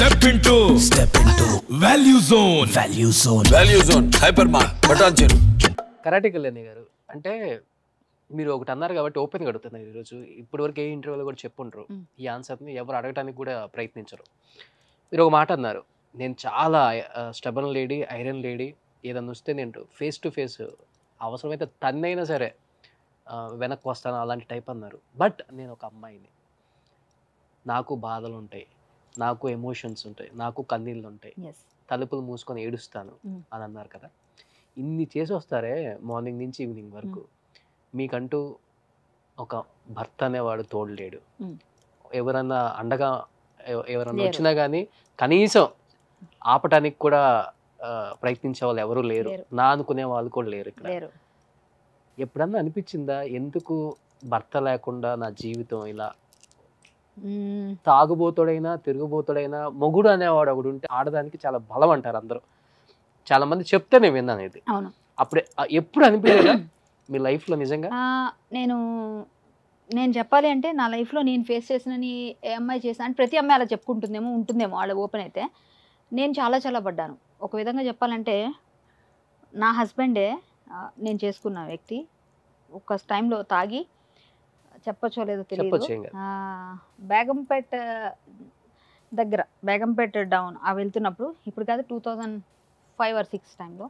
Step into step into value zone value zone value zone hyper mark button చెరు karate Kalyani గారు అంటే మీరు ఒకటి అన్నారు కాబట్టి ఓపెన్గా అడుగుతున్నారు ఈరోజు ఇప్పటి వరకు ఏ ఇంటర్వ్యూలో కూడా చెప్పుండ్రు మ్. ఈ ఆన్సర్ని ఎవరు అడగడానికి కూడా ప్రయత్నించరు మీరు ఒక మాట అన్నారు నేను చాలా స్టబన్ లేడీ ఐరన్ లేడీ ఏదన్నా వస్తే నేను ఫేస్ టు ఫేస్ అవసరమైతే తన్నైనా సరే ఆ, వెనక్కి వస్తాను అలాంటి టైప్ అన్నారు బట్ నేను ఒక అమ్మాయిని నాకు బాధలు ఉంటాయి నాకు ఎమోషన్స్ ఉంటాయి నాకు కన్నీళ్ళు ఉంటాయి ఎస్ తలుపులు మూసుకొని ఏడుస్తాను మ్. అని అన్నారు కదా ఇన్ని చేసి వస్తారే మార్నింగ్ నుంచి ఈవినింగ్ వరకు మీకంటూ ఒక భర్త అనేవాడు తోడు లేడు మ్. ఎవరన్నా అండగా ఎవ- ఎవరన్నా లేరు. వచ్చినా కానీ కనీసం ఆపటానికి కూడా ఆ, ప్రయత్నించే వాళ్ళు ఎవరు లేరు లేరు. నా అనుకునే వాళ్ళు కూడా లేరు ఇక్కడ లేరు ఎప్పుడన్నా అనిపించిందా ఎందుకు భర్త లేకుండా నా జీవితం ఇలా మ్మ్. తాగుబోతుడైనా తిరుగుబోతుడైనా మొగుడు అనేవాడు ఒకడు ఉంటే ఆడదానికి చాలా బలం అంటారు అందరూ చాలా మంది చెప్తే నేను విన్నాను ఇది అవును అప్పుడే ఆ, ఎప్పుడు అనిపించలేదా మీ లైఫ్ లో నిజంగా ఆ, నేను నేను చెప్పాలి అంటే నా లైఫ్లో నేను ఫేస్ చేసినని ఏ అమ్మాయి చేసిన అంటే ప్రతి అమ్మాయి అలా చెప్పుకుంటుందేమో ఉంటుందేమో వాళ్ళ ఓపెన్ అయితే నేను చాలా చాలా పడ్డాను ఒక విధంగా చెప్పాలంటే నా హస్బెండే ఆ, నేను చేసుకున్న వ్యక్తి ఒక టైంలో తాగి చెప్పచ్చో లేదో చెప్పొచ్చు తెలియదు ఏం కాదు. ఆ, బేగంపేట దగ్గర బేగంపేట డౌన్ ఆ వెళ్తున్నప్పుడు ఇప్పుడు కాదు two thousand five or six టైంలో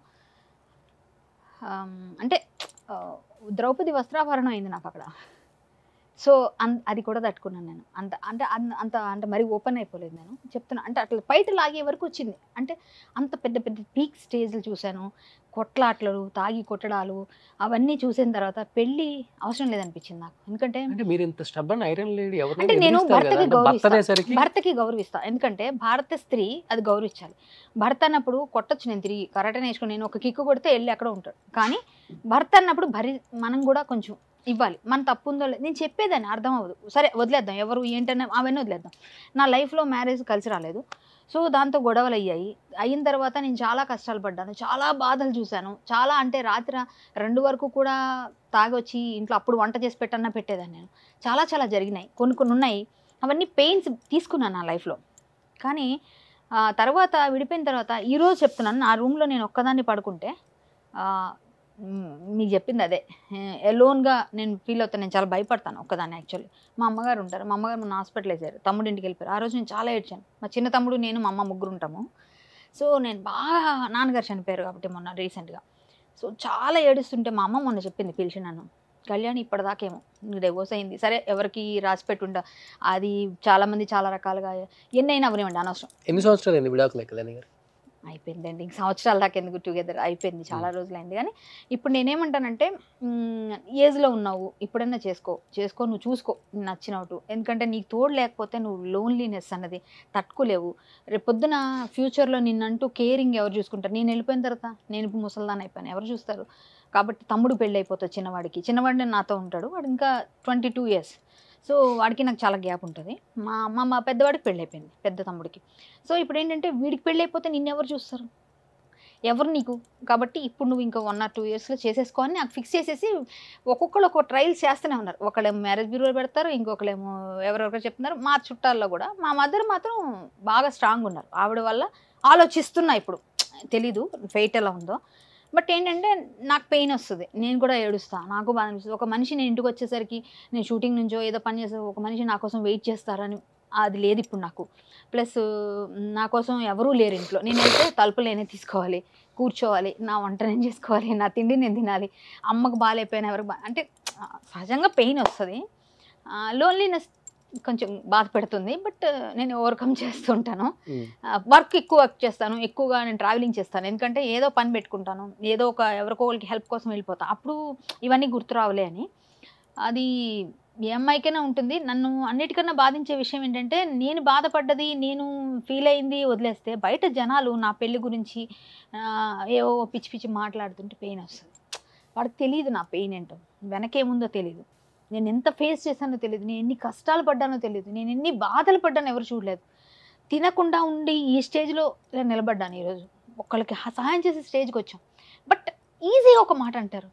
అంటే ఆ, ద్రౌపది వస్త్రాభరణం అయింది నాకు అక్కడ సో అన్ అది కూడా తట్టుకున్నాను నేను అంత అంటే అన్- అంత అంటే మరీ ఓపెన్ అయిపోలేదు నేను చెప్తున్నా అంటే అట్లా బయట లాగే వరకు వచ్చింది అంటే అంత పెద్ద పెద్ద పీక్ స్టేజ్లు చూశాను కొట్లాటలు తాగి కొట్టడాలు అవన్నీ చూసిన తర్వాత పెళ్ళి అవసరం లేదనిపించింది నాకు ఎందుకంటే అంటే మీరు ఇంత స్టబ్బన్ ఐరన్ లేడీ అంటే నేను భర్తకి భర్త గౌరవిస్తా అనేసరికి భర్తకి గౌరవిస్తా ఎందుకంటే భారత స్త్రీ అది గౌరవించాలి భర్త అన్నప్పుడు కొట్టొచ్చు నేను తిరిగి కరాటే నేర్చుకుని నేను ఒక కిక్కు కొడితే వెళ్ళి అక్కడ ఉంటాడు కానీ భర్త అన్నప్పుడు భరి మనం కూడా కొంచెం ఇవ్వాలి మన తప్పు ఉందో లేదు నేను చెప్పేదాన్ని అర్థం అవ్వదు సరే వదిలేద్దాం ఎవరు ఏంటనే అవన్నీ వదిలేద్దాం నా లైఫ్లో మ్యారేజ్ కలిసి రాలేదు సో దాంతో గొడవలు అయ్యాయి అయిన తర్వాత నేను చాలా కష్టాలు పడ్డాను చాలా బాధలు చూశాను చాలా అంటే రాత్రి రెండు వరకు కూడా తాగొచ్చి ఇంట్లో అప్పుడు వంట చేసి పెట్టన్నా పెట్టేదాన్ని నేను చాలా చాలా జరిగినాయి కొన్ని కొన్ని ఉన్నాయి అవన్నీ పెయిన్స్ తీసుకున్నాను నా లైఫ్లో కానీ ఆ, తర్వాత విడిపోయిన తర్వాత ఈరోజు చెప్తున్నాను నా రూమ్లో నేను ఒక్కదాన్ని పడుకుంటే ఆ, మ్, మీకు చెప్పింది అదే ఎలోన్గా నేను ఫీల్ అవుతాను నేను చాలా భయపడతాను ఒక్కదాన్ని యాక్చువల్లీ మా అమ్మగారు ఉంటారు మా అమ్మగారు మొన్న హాస్పిటల్ వేసారు తమ్ముడు ఇంటికి వెళ్ళిపోయారు ఆ రోజు నేను చాలా ఏడ్చాను మా చిన్న తమ్ముడు నేను మా అమ్మ ముగ్గురు ఉంటాము సో నేను బాగా నాన్నగారు చనిపోయారు కాబట్టి మొన్న రీసెంట్గా సో చాలా ఏడుస్తుంటే మా అమ్మ మొన్న చెప్పింది పిలిచి నన్ను కళ్యాణి ఇప్పటిదాకేమో డైవోర్స్ అయింది సరే ఎవరికి రాసి పెట్టుంటా అది చాలామంది చాలా రకాలుగా ఎన్నైనా అవనివ్వండి అనవసరం ఎన్ని సంవత్సరాలు అయింది విడాకులు కళ్యాణి గారు అయిపోయిందండి ఇంక సంవత్సరాల దాకా ఎందుకు టుగెదర్ అయిపోయింది చాలా రోజులైంది కానీ ఇప్పుడు నేనేమంటానంటే మ్, ఏజ్లో ఉన్నావు ఇప్పుడైనా చేసుకో చేసుకో నువ్వు చూసుకో నీకు నచ్చినట్టు ఎందుకంటే నీకు తోడు లేకపోతే నువ్వు లోన్లీనెస్ అన్నది తట్టుకోలేవు రేపు పొద్దున ఫ్యూచర్లో నిన్నంటూ కేరింగ్ ఎవరు చూసుకుంటారు నేను వెళ్ళిపోయిన తర్వాత నేను ఇప్పుడు ముసల్దాన్ అయిపోయాను ఎవరు చూస్తారు కాబట్టి తమ్ముడు పెళ్ళి అయిపోతుంది చిన్నవాడికి చిన్నవాడిని నాతో ఉంటాడు వాడు ఇంకా ట్వంటీ టూ ఇయర్స్ సో వాడికి నాకు చాలా గ్యాప్ ఉంటుంది మా అమ్మ మా పెద్దవాడికి పెళ్ళి అయిపోయింది పెద్ద తమ్ముడికి సో ఇప్పుడు ఏంటంటే వీడికి పెళ్ళి అయిపోతే నిన్నెవరు చూస్తారు ఎవరు నీకు కాబట్టి ఇప్పుడు నువ్వు ఇంకా వన్ ఆర్ టూ ఇయర్స్లో చేసేసుకోని నాకు ఫిక్స్ చేసేసి ఒక్కొక్కరు ఒక్కొక్క ట్రయల్స్ చేస్తూనే ఉన్నారు ఒకళ్ళేమో మ్యారేజ్ బ్యూరో పెడతారు ఇంకొకళ్ళేమో ఎవరెవరో చెప్తున్నారు మా చుట్టాల్లో కూడా మా మదర్ మాత్రం బాగా స్ట్రాంగ్ ఉన్నారు ఆవిడ వల్ల ఆలోచిస్తున్నా ఇప్పుడు తెలీదు ఫెయిట్ ఎలా ఉందో బట్ ఏంటంటే నాకు పెయిన్ వస్తుంది నేను కూడా ఏడుస్తాను నాకు బాధ అనిపిస్తుంది ఒక మనిషి నేను ఇంటికి వచ్చేసరికి నేను షూటింగ్ నుంచో ఏదో పని చేసే ఒక మనిషి నా కోసం వెయిట్ చేస్తారని అది లేదు ఇప్పుడు నాకు ప్లస్ నా కోసం ఎవరూ లేరు ఇంట్లో నేను వెళ్తే తలుపులు నేనే తీసుకోవాలి కూర్చోవాలి నా వంట నేను చేసుకోవాలి నా తిండి నేను తినాలి అమ్మకు బాగాలేకపోయినా ఎవరికి బా అంటే ఆ, సహజంగా పెయిన్ వస్తుంది లోన్లీనెస్ కొంచెం బాధ పెడుతుంది బట్ నేను ఓవర్కమ్ చేస్తుంటాను వర్క్ ఎక్కువ వర్క్ చేస్తాను ఎక్కువగా నేను ట్రావెలింగ్ చేస్తాను ఎందుకంటే ఏదో పని పెట్టుకుంటాను ఏదో ఒక ఎవరికో వాళ్ళకి హెల్ప్ కోసం వెళ్ళిపోతాను అప్పుడు ఇవన్నీ గుర్తు రావులే అని అది ఏ అమ్మాయికైనా ఉంటుంది నన్ను అన్నిటికన్నా బాధించే విషయం ఏంటంటే నేను బాధపడ్డది నేను ఫీల్ అయింది వదిలేస్తే బయట జనాలు నా పెళ్లి గురించి ఆ, ఏవో పిచ్చి పిచ్చి మాట్లాడుతుంటే పెయిన్ వస్తుంది వాడికి తెలియదు నా పెయిన్ ఏంటో వెనకేముందో తెలియదు నేను ఎంత ఫేస్ చేశానో తెలియదు నేను ఎన్ని కష్టాలు పడ్డానో తెలియదు నేను ఎన్ని బాధలు పడ్డానో ఎవరు చూడలేదు తినకుండా ఉండి ఈ స్టేజ్లో ఇలా నిలబడ్డాను ఈరోజు ఒకళ్ళకి హ- సహాయం చేసే స్టేజ్కి వచ్చాం బట్ ఈజీగా ఒక మాట అంటారు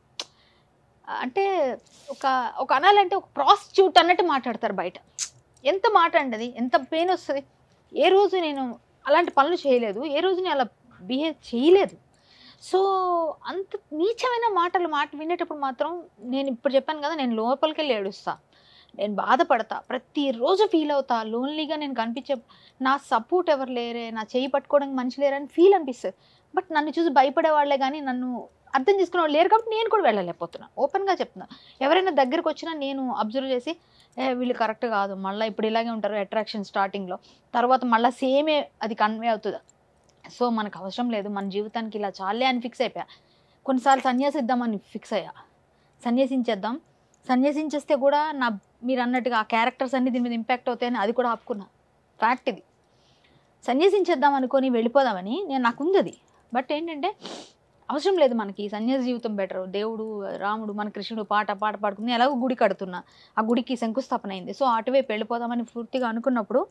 అంటే ఒక ఒక అనాలంటే ఒక ప్రాస్టిట్యూట్ అన్నట్టు మాట్లాడతారు బయట ఎంత మాట అండి అది ఎంత పెయిన్ వస్తుంది ఏ రోజు నేను అలాంటి పనులు చేయలేదు ఏ రోజు నేను అలా బిహేవ్ చేయలేదు సో అంత నీచమైన మాటలు మాట వినేటప్పుడు మాత్రం నేను ఇప్పుడు చెప్పాను కదా నేను లోపలికి వెళ్ళి ఏడుస్తా నేను బాధపడతా ప్రతిరోజు ఫీల్ అవుతా లోన్లీగా నేను కనిపించే నా సపోర్ట్ ఎవరు లేరే నా చేయి పట్టుకోవడానికి మనిషి లేరని ఫీల్ అనిపిస్తుంది బట్ నన్ను చూసి భయపడే వాళ్ళే కానీ నన్ను అర్థం చేసుకునే వాళ్ళు లేరు కాబట్టి నేను కూడా వెళ్ళలేకపోతున్నా ఓపెన్గా చెప్తున్నా ఎవరైనా దగ్గరకు వచ్చినా నేను అబ్జర్వ్ చేసి ఏ వీళ్ళు కరెక్ట్ కాదు మళ్ళీ ఇప్పుడు ఇలాగే ఉంటారు అట్రాక్షన్ స్టార్టింగ్లో తర్వాత మళ్ళీ సేమే అది కన్వే అవుతుంది సో మనకు అవసరం లేదు మన జీవితానికి ఇలా చాలే అని ఫిక్స్ అయిపోయా కొన్నిసార్లు సన్యాసిద్దామని ఫిక్స్ అయ్యా సన్యాసించేద్దాం సన్యాసించేస్తే కూడా నా మీరు అన్నట్టుగా ఆ క్యారెక్టర్స్ అన్ని దీని మీద ఇంపాక్ట్ అవుతాయని అది కూడా ఆపుకున్నా ఫ్యాక్ట్ ఇది సన్యాసించేద్దాం అనుకొని వెళ్ళిపోదామని నేను నాకు ఉంది అది బట్ ఏంటంటే అవసరం లేదు మనకి సన్యాసి జీవితం బెటర్ దేవుడు రాముడు మన కృష్ణుడు పాట పాట పాడుకుని ఎలాగో గుడి కడుతున్నా ఆ గుడికి శంకుస్థాపన అయింది సో అటువైపు వెళ్ళిపోదామని పూర్తిగా అనుకున్నప్పుడు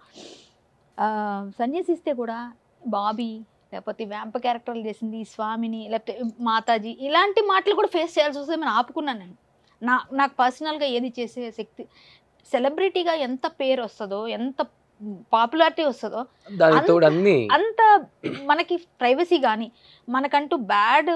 ఆ, సన్యాసిస్తే కూడా బాబీ లేకపోతే వ్యాంప క్యారెక్టర్లు చేసింది ఈ స్వామిని లేకపోతే మాతాజీ ఇలాంటి మాటలు కూడా ఫేస్ చేయాల్సి వస్తుంది నేను ఆపుకున్నాను నేను నా నాకు పర్సనల్గా ఏది చేసే శక్తి సెలబ్రిటీగా ఎంత పేరు వస్తుందో ఎంత పాపులారిటీ వస్తుందో దానికి తోడు అన్ని అంత మనకి ప్రైవసీ కానీ మనకంటూ బ్యాడ్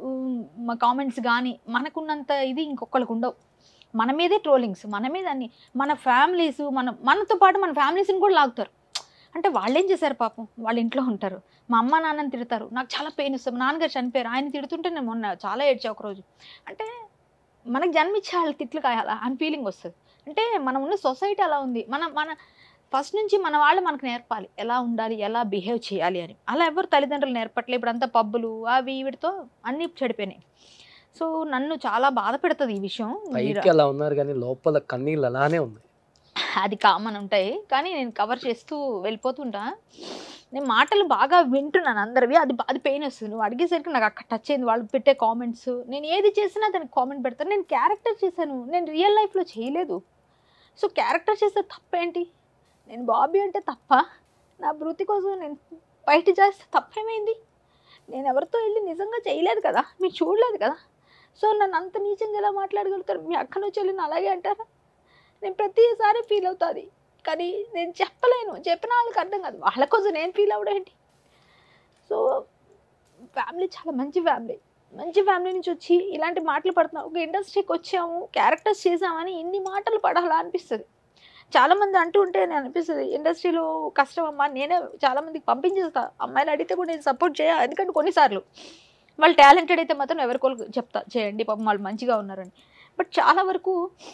కామెంట్స్ కానీ మనకున్నంత ఇది ఇంకొకరికి ఉండవు మన మీదే ట్రోలింగ్స్ మన మీద అన్ని మన ఫ్యామిలీస్ మన మనతో పాటు మన ఫ్యామిలీస్ని కూడా లాగుతారు అంటే వాళ్ళు ఏం చేశారు పాపం వాళ్ళ ఇంట్లో ఉంటారు మా అమ్మ నాన్నని తిడతారు నాకు చాలా పెయిన్ ఇస్తుంది మా నాన్నగారు చనిపోయారు ఆయన తిడుతుంటే నేను మొన్న చాలా ఏడ్చా ఒకరోజు అంటే మనకు జన్మించే వాళ్ళ తిట్లు కాయాలా అని ఫీలింగ్ వస్తుంది అంటే మనం ఉన్న సొసైటీ అలా ఉంది మన మన ఫస్ట్ నుంచి మన వాళ్ళు మనకు నేర్పాలి ఎలా ఉండాలి ఎలా బిహేవ్ చేయాలి అని అలా ఎవరు తల్లిదండ్రులు నేర్పట్లేదు ఇప్పుడు అంతా పబ్బులు అవి వీటితో అన్నీ చెడిపోయినాయి సో నన్ను చాలా బాధ పెడుతుంది ఈ విషయం మీరు- పైకి అలా ఉన్నారు కానీ లోపల కన్నీళ్ళు అలానే ఉన్నాయి అది కామన్ ఉంటాయి కానీ నేను కవర్ చేస్తూ వెళ్ళిపోతుంటా నేను మాటలు బాగా వింటున్నాను అందరివి అది అది పెయిన్ వస్తుంది నువ్వు అడిగేసరికి నాకు అక్కడ టచ్ అయింది వాళ్ళు పెట్టే కామెంట్స్ నేను ఏది చేసినా దానికి కామెంట్ పెడతాను నేను క్యారెక్టర్ చేశాను నేను రియల్ లైఫ్లో చేయలేదు సో క్యారెక్టర్ చేస్తే తప్పేంటి నేను బాబీ అంటే తప్ప నా వృత్తి కోసం నేను బయట చేస్తే తప్పేమైంది నేను ఎవరితో వెళ్ళి నిజంగా చేయలేదు కదా మీరు చూడలేదు కదా సో నన్ను అంత నీచంగా ఎలా మాట్లాడగలుగుతారు మీ అక్కను చెల్లిని అలాగే అంటారా నేను ప్రతిసారి ఫీల్ అవుతుంది కానీ నేను చెప్పలేను చెప్పిన వాళ్ళకి అర్థం కాదు వాళ్ళ కోసం నేను ఫీల్ అవడం ఏంటి సో ఫ్యామిలీ చాలా మంచి ఫ్యామిలీ మంచి ఫ్యామిలీ నుంచి వచ్చి ఇలాంటి మాటలు పడుతున్నాం ఒక ఇండస్ట్రీకి వచ్చాము క్యారెక్టర్స్ చేసామని ఇన్ని మాటలు పడాలా అనిపిస్తుంది చాలామంది అంటూ ఉంటే నేను అనిపిస్తుంది ఇండస్ట్రీలో కష్టం అమ్మా నేనే చాలామందికి పంపించేస్తా అమ్మాయిలు అడిగితే కూడా నేను సపోర్ట్ చేయ ఎందుకంటే కొన్నిసార్లు వాళ్ళు టాలెంటెడ్ అయితే మాత్రం ఎవరికోళ్ళు చెప్తా చేయండి పాపం వాళ్ళు మంచిగా ఉన్నారని బట్ చాలా వరకు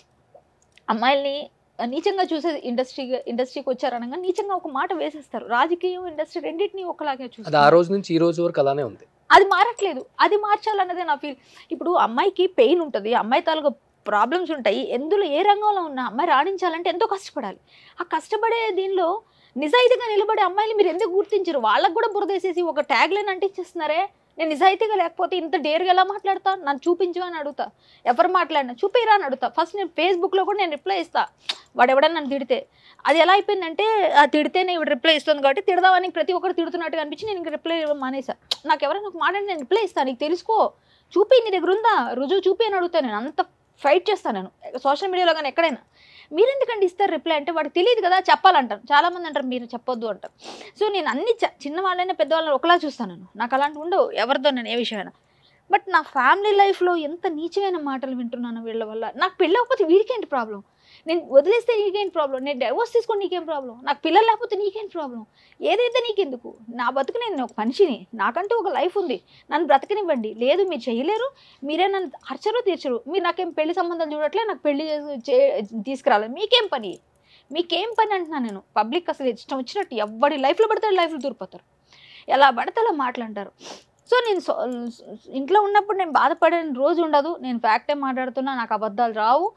అమ్మాయిల్ని నీచంగా చూసే ఇండస్ట్రీ ఇండస్ట్రీకి వచ్చారనగా నీచంగా ఒక మాట వేసేస్తారు రాజకీయం ఇండస్ట్రీ రెండింటిని ఒకలాగే అది ఆ చూస్తారు రోజు నుంచి ఈ రోజు వరకు అలానే ఉంది అది మారట్లేదు అది మార్చాలన్నదే నా ఫీల్ ఇప్పుడు అమ్మాయికి పెయిన్ ఉంటుంది అమ్మాయి తాలూకు ప్రాబ్లమ్స్ ఉంటాయి ఎందులో ఏ రంగంలో ఉన్న అమ్మాయి రాణించాలంటే ఎంతో కష్టపడాలి ఆ కష్టపడే దీనిలో నిజాయితీగా నిలబడే అమ్మాయిలు మీరు ఎందుకు గుర్తించరు వాళ్ళకు కూడా బురదేసేసి ఒక ట్యాగ్ లైన్ అంటించేస్తున్నారే నేను నిజాయితీగా లేకపోతే ఇంత డేర్గా ఎలా మాట్లాడతా నన్ను చూపించు అని అడుగుతా ఎవరు మాట్లాడినా చూపిరా అని అడుగుతా ఫస్ట్ నేను ఫేస్బుక్లో కూడా నేను రిప్లై ఇస్తా వాడు ఎవడన్నా నన్ను తిడితే అది ఎలా అయిపోయిందంటే ఆ తిడితేనే ఇవి రిప్లై ఇస్తుంది కాబట్టి తిడదామని ప్రతి ఒక్కరు తిడుతున్నట్టుగా అనిపించి నేను ఇంక రిప్లై ఇవ్వడం మానేసా నాకు ఎవరైనా ఒక మాట అంటే నేను రిప్లై ఇస్తాను నీకు తెలుసుకో చూపి నీ దగ్గర ఉందా రుజువు చూపి అని అడుగుతాను నేను అంత ఫైట్ చేస్తాను నేను సోషల్ మీడియాలో కానీ ఎక్కడైనా మీరు ఎందుకంటే ఇస్తారు రిప్లై అంటే వాడికి తెలియదు కదా చెప్పాలంటారు చాలా మంది అంటారు మీరు చెప్పొద్దు అంటారు సో నేను అన్ని చ- చిన్న వాళ్ళైనా పెద్దవాళ్ళని ఒకలా చూస్తాను నేను నాకు అలాంటి ఉండవు ఎవరితో నేను ఏ విషయమైనా బట్ నా ఫ్యామిలీ లైఫ్లో ఎంత నీచమైన మాటలు వింటున్నాను వీళ్ళ వల్ల నాకు పెళ్ళి అవ్వకపోతే వీడికేంటి ప్రాబ్లం నేను వదిలేస్తే నీకేంటి ప్రాబ్లం నేను డైవోర్స్ తీసుకొని నీకేం ప్రాబ్లం నాకు పిల్లలు లేకపోతే నీకేంటి ప్రాబ్లం ఏదైతే నీకెందుకు నా బతుకు నేను ఒక మనిషిని నాకంటూ ఒక లైఫ్ ఉంది నన్ను బ్రతకనివ్వండి లేదు మీరు చేయలేరు మీరే నన్ను అర్చరు తీర్చరు మీరు నాకేం పెళ్లి సంబంధాలు చూడట్లే నాకు పెళ్లి చేసి- చే- తీసుకురాలేదు మీకేం పని మీకేం పని అంటున్నా నేను పబ్లిక్ అసలు ఇష్టం వచ్చినట్టు ఎవరి లైఫ్లో పడితే లైఫ్లో దూరిపోతారు ఎలా పడితే అలా మాట్లాంటారు సో నేను సో- ఇంట్లో ఉన్నప్పుడు నేను బాధపడిన రోజు ఉండదు నేను ఫ్యాక్టే మాట్లాడుతున్నా నాకు అబద్ధాలు రావు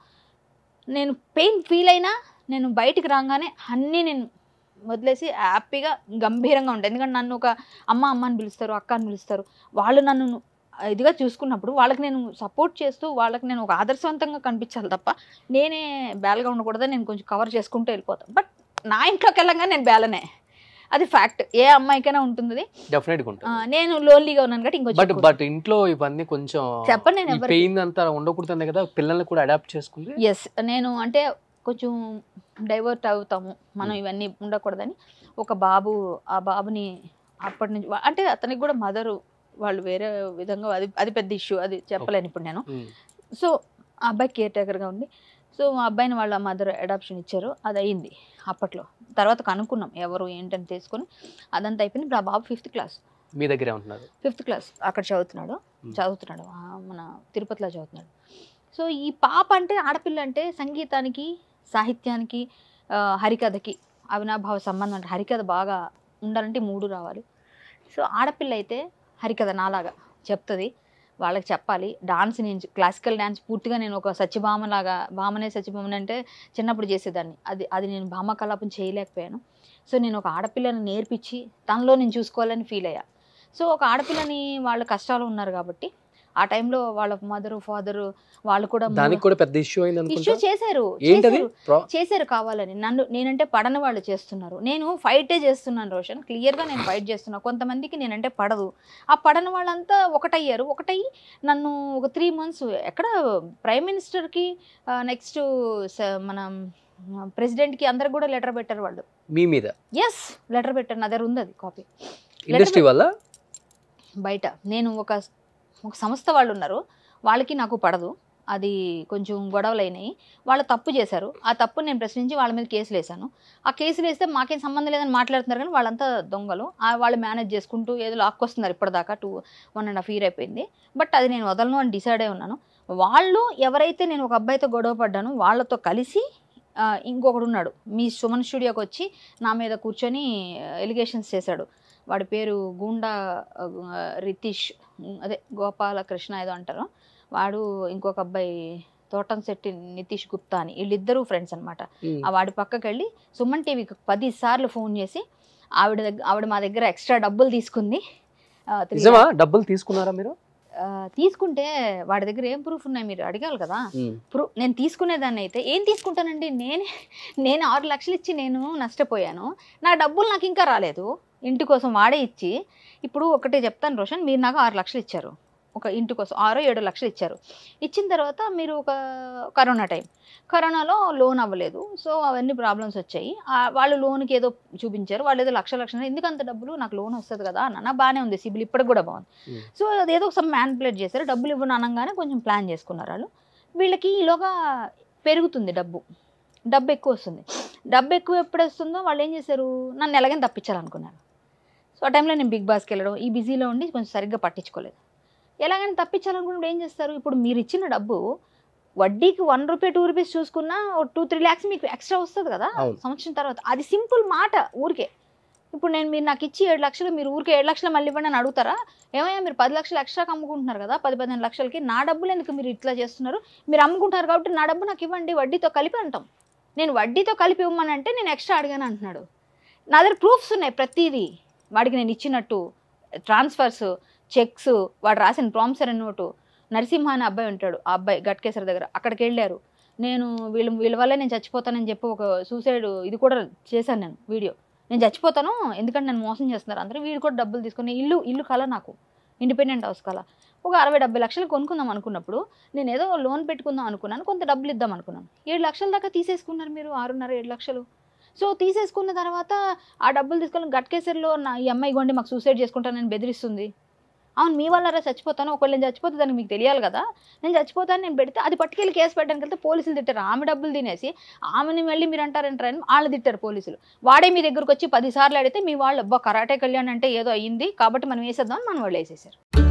నేను పెయిన్ ఫీల్ అయినా నేను బయటికి రాగానే అన్నీ నేను వదిలేసి హ్యాపీగా గంభీరంగా ఉంటాను ఎందుకంటే నన్ను ఒక అమ్మ అమ్మ అని పిలుస్తారు అక్క అని పిలుస్తారు వాళ్ళు నన్ను ఇదిగా చూసుకున్నప్పుడు వాళ్ళకి నేను సపోర్ట్ చేస్తూ వాళ్ళకి నేను ఒక ఆదర్శవంతంగా కనిపించాలి తప్ప నేనే బేలగా ఉండకూడదని నేను కొంచెం కవర్ చేసుకుంటూ వెళ్ళిపోతాను బట్ నా ఇంట్లోకి వెళ్ళంగా నేను బేలనే అది ఫ్యాక్ట్ ఏ అమ్మాయికైనా ఉంటుంది డెఫినెట్ గా ఆ, ఉంటుంది నేను లోన్లీగా ఉన్నాను కాబట్టి బట్ ఇంకొంచెం బట్ ఇంట్లో ఇవన్నీ కొంచెం చెప్పను నేను ఎవరికి. పెయిన్ అంతా ఉండకూడదు కదా పిల్లల్ని కూడా అడాప్ట్ చేసుకుంది ఎస్ నేను అంటే కొంచెం డైవర్ట్ అవుతాము మనం ఇవన్నీ ఉండకూడదని ఒక బాబు ఆ బాబుని అప్పటి నుంచి వా- అంటే అతనికి కూడా మదరు వాళ్ళు వేరే విధంగా అది అది పెద్ద ఇష్యూ అది చెప్పలేను ఇప్పుడు నేను ఉమ్. సో ఆ అబ్బాయి కేర్ టేకర్గా ఉంది సో ఆ అబ్బాయిని వాళ్ళ మదర్ అడాప్షన్ ఇచ్చారు అది అయింది అప్పట్లో తర్వాత కనుక్కున్నాం ఎవరు ఏంటని తీసుకొని అదంతా అయిపోయింది ఇప్పుడు ఆ బాబు ఫిఫ్త్ క్లాస్ మీ దగ్గరే ఉంటున్నారు ఫిఫ్త్ క్లాస్ అక్కడ చదువుతున్నాడు Hmm. చదువుతున్నాడు ఆ, మన తిరుపతిలో చదువుతున్నాడు సో ఈ పాప అంటే ఆడపిల్ల అంటే సంగీతానికి సాహిత్యానికి ఆ, హరికథకి అవినాభావ సంబంధం అంటే హరికథ బాగా ఉండాలంటే ఈ మూడు రావాలి సో ఆడపిల్ల అయితే హరికథ నాలాగా చెప్తుంది వాళ్ళకి చెప్పాలి డాన్స్ నేను క్లాసికల్ డాన్స్ పూర్తిగా నేను ఒక సత్యభామ లాగా భామనే సత్యభామని అంటే చిన్నప్పుడు చేసేదాన్ని అది అది నేను భామ కలాపం చేయలేకపోయాను సో నేను ఒక ఆడపిల్లని నేర్పించి తనలో నేను చూసుకోవాలని ఫీల్ అయ్యా సో ఒక ఆడపిల్లని వాళ్ళ కష్టాలు ఉన్నారు కాబట్టి ఆ టైంలో వాళ్ళ మదరు ఫాదరు వాళ్ళు కూడా దానికి కూడా పెద్ద ఇష్యూ అయింది ఇష్యూ అనుకుంటా చేశారు ఏంటది చేశారు. ప్రా- చేశారు కావాలని నన్ను నేనంటే పడని వాళ్ళు చేస్తున్నారు నేను ఫైటే చేస్తున్నాను రోషన్ క్లియర్గా నేను ఫైట్ చేస్తున్నా కొంతమందికి నేనంటే పడదు ఆ పడని వాళ్ళంతా ఒకటయ్యారు ఒకటయ్యి నన్ను ఒక త్రీ మంత్స్ ఎక్కడ ప్రైమ్ మినిస్టర్కి నెక్స్ట్ మన ప్రెసిడెంట్కి అందరికి కూడా లెటర్ పెట్టారు వాళ్ళు మీ మీద ఎస్ లెటర్ పెట్టారు నా దగ్గర ఉంది అది కాపీ ఇండస్ట్రీ వల్ల బయట నేను ఒక ఒక సంస్థ వాళ్ళు ఉన్నారు వాళ్ళకి నాకు పడదు అది కొంచెం గొడవలు అయినాయి వాళ్ళు తప్పు చేశారు ఆ తప్పు నేను ప్రశ్నించి వాళ్ళ మీద కేసులు వేశాను ఆ కేసులు వేస్తే మాకేం సంబంధం లేదని మాట్లాడుతున్నారు కానీ వాళ్ళంతా దొంగలు ఆ వాళ్ళు మేనేజ్ చేసుకుంటూ ఏదో లాక్కొస్తున్నారు ఇప్పటిదాకా two one and half year అయిపోయింది బట్ అది నేను వదలను అని డిసైడ్ అయి ఉన్నాను వాళ్ళు ఎవరైతే నేను ఒక అబ్బాయితో గొడవ పడ్డానో వాళ్ళతో కలిసి ఆ, ఇంకొకడు ఉన్నాడు మీ సుమన్ స్టూడియోకి వచ్చి నా మీద కూర్చొని ఎలిగేషన్స్ చేశాడు వాడి పేరు గూండా ఆ, రితీష్ ఉమ్, అదే గోపాలకృష్ణ ఏదో అంటారు వాడు ఇంకొక అబ్బాయి తోటం శెట్టి నితీష్ గుప్తా అని వీళ్ళిద్దరూ ఫ్రెండ్స్ అనమాట ఉమ్. ఆ వాడి పక్కకి వెళ్ళి సుమన్ టీవీకి పది సార్లు ఫోన్ చేసి ఆవిడ దగ్గర ఆవిడ మా దగ్గర ఎక్స్ట్రా డబ్బులు తీసుకుంది ఆ, three నిజమా డబ్బులు తీసుకున్నారా మీరు ఆ, తీసుకుంటే వాడి దగ్గర ఏం ప్రూఫ్ ఉన్నాయి మీరు అడగాలి కదా ఉమ్. ప్రూ నేను తీసుకునేదాన్ని అయితే ఏం తీసుకుంటానండి నేనే నేను ఆరు లక్షలు ఇచ్చి నేను నష్టపోయాను నా డబ్బులు నాకు ఇంకా రాలేదు ఇంటి కోసం వాడే ఇచ్చి ఇప్పుడు ఒకటే చెప్తాను రోషన్ మీరు నాకు ఆరు లక్షలు ఇచ్చారు ఒక ఇంటి కోసం ఆరో ఏడు లక్షలు ఇచ్చారు ఇచ్చిన తర్వాత మీరు ఒక కరోనా టైం కరోనాలో లోన్ అవ్వలేదు సో అవన్నీ ప్రాబ్లమ్స్ వచ్చాయి ఆ, వాళ్ళు లోన్కి ఏదో చూపించారు వాళ్ళు ఏదో లక్ష లక్షలు ఎందుకు అంత డబ్బులు నాకు లోన్ వస్తుంది కదా అన్న బాగానే ఉంది సిబిల్ ఇప్పటికి కూడా బాగుంది Hmm. సో అదేదో సమ్ మ్యాన్పులేట్ చేశారు డబ్బులు ఇవ్వను అనగానే కొంచెం ప్లాన్ చేసుకున్నారు వాళ్ళు వీళ్ళకి ఈలోగా పెరుగుతుంది డబ్బు డబ్బు ఎక్కువ వస్తుంది డబ్బు ఎక్కువ ఎప్పుడు వస్తుందో వాళ్ళు ఏం చేశారు నన్ను ఎలాగైనా తప్పించాలనుకున్నారు సో ఆ టైంలో నేను బిగ్ బాస్కి వెళ్ళడం ఈ బిజీలో ఉండి కొంచెం సరిగ్గా పట్టించుకోలేదు ఎలాగైనా తప్పించాలనుకున్నప్పుడు ఏం చేస్తారు ఇప్పుడు మీరు ఇచ్చిన డబ్బు వడ్డీకి వన్ రూపీ టూ రూపీస్ చూసుకున్నా టూ త్రీ ల్యాక్స్ మీకు ఎక్స్ట్రా వస్తుంది కదా అవును. సంవత్సరం తర్వాత అది సింపుల్ మాట ఊరికే ఇప్పుడు నేను మీరు నాకు ఇచ్చి ఏడు లక్షలు మీరు ఊరికే ఏడు లక్షలు మళ్ళీ ఇవ్వండి అని అడుగుతారా ఏమయ్యా మీరు పది లక్షలు ఎక్స్ట్రాకి అమ్ముకుంటున్నారు కదా పది పదిహేను లక్షలకి నా డబ్బులు ఎందుకు మీరు ఇట్లా చేస్తున్నారు మీరు అమ్ముకుంటారు కాబట్టి నా డబ్బు నాకు ఇవ్వండి వడ్డీతో కలిపి అంటాం నేను వడ్డీతో కలిపి ఇవ్వమని అంటే నేను ఎక్స్ట్రా అడిగాను అంటున్నాడు నా దగ్గర ప్రూఫ్స్ ఉన్నాయి ప్రతిదీ వాడికి నేను ఇచ్చినట్టు ట్రాన్స్ఫర్స్ చెక్స్ వాడు రాసిన ప్రామిసరీ నోటు నరసింహ అనే అబ్బాయి ఉంటాడు ఆ అబ్బాయి గట్కేసర్ దగ్గర అక్కడికి వెళ్ళారు నేను వీళ్ళు వీళ్ళ వల్ల నేను చచ్చిపోతానని చెప్పి ఒక సూసైడ్ ఇది కూడా చేశాను నేను వీడియో నేను చచ్చిపోతాను ఎందుకంటే నేను మోసం చేస్తున్నారు అందరూ వీడు కూడా డబ్బులు తీసుకొని ఇల్లు ఇల్లు కల నాకు ఇండిపెండెంట్ హౌస్ కల ఒక అరవై డెబ్బై లక్షలు కొనుక్కుందాం అనుకున్నప్పుడు నేను ఏదో లోన్ పెట్టుకుందాం అనుకున్నాను కొంత డబ్బులు ఇద్దాం అనుకున్నాను ఏడు లక్షల దాకా తీసేసుకున్నారు మీరు ఆరున్నర ఏడు లక్షలు సో తీసేసుకున్న తర్వాత ఆ డబ్బులు తీసుకొని గట్కేసరిలో నా ఈ అమ్మాయి గొండి మాకు సూసైడ్ చేసుకుంటానని బెదిరిస్తుంది అవును మీ వల్ల చచ్చిపోతాను ఒకవేళ నేను చచ్చిపోతే దానికి మీకు తెలియాలి కదా నేను చచ్చిపోతాను నేను పెడితే అది పట్టుకెళ్ళి కేసు పెట్టడానికి వెళ్తే పోలీసులు తిట్టారు ఆమె డబ్బులు తినేసి ఆమెని మళ్ళీ మీరు అంటారంటారని వాళ్ళు తిట్టారు పోలీసులు వాడే మీ దగ్గరకు వచ్చి పది సార్లు అడిగితే మీ వాళ్ళు అబ్బా కరాటే కళ్యాణ్ అంటే ఏదో అయ్యింది కాబట్టి మనం వేసేద్దాం అని మన వాళ్ళు వేసేసారు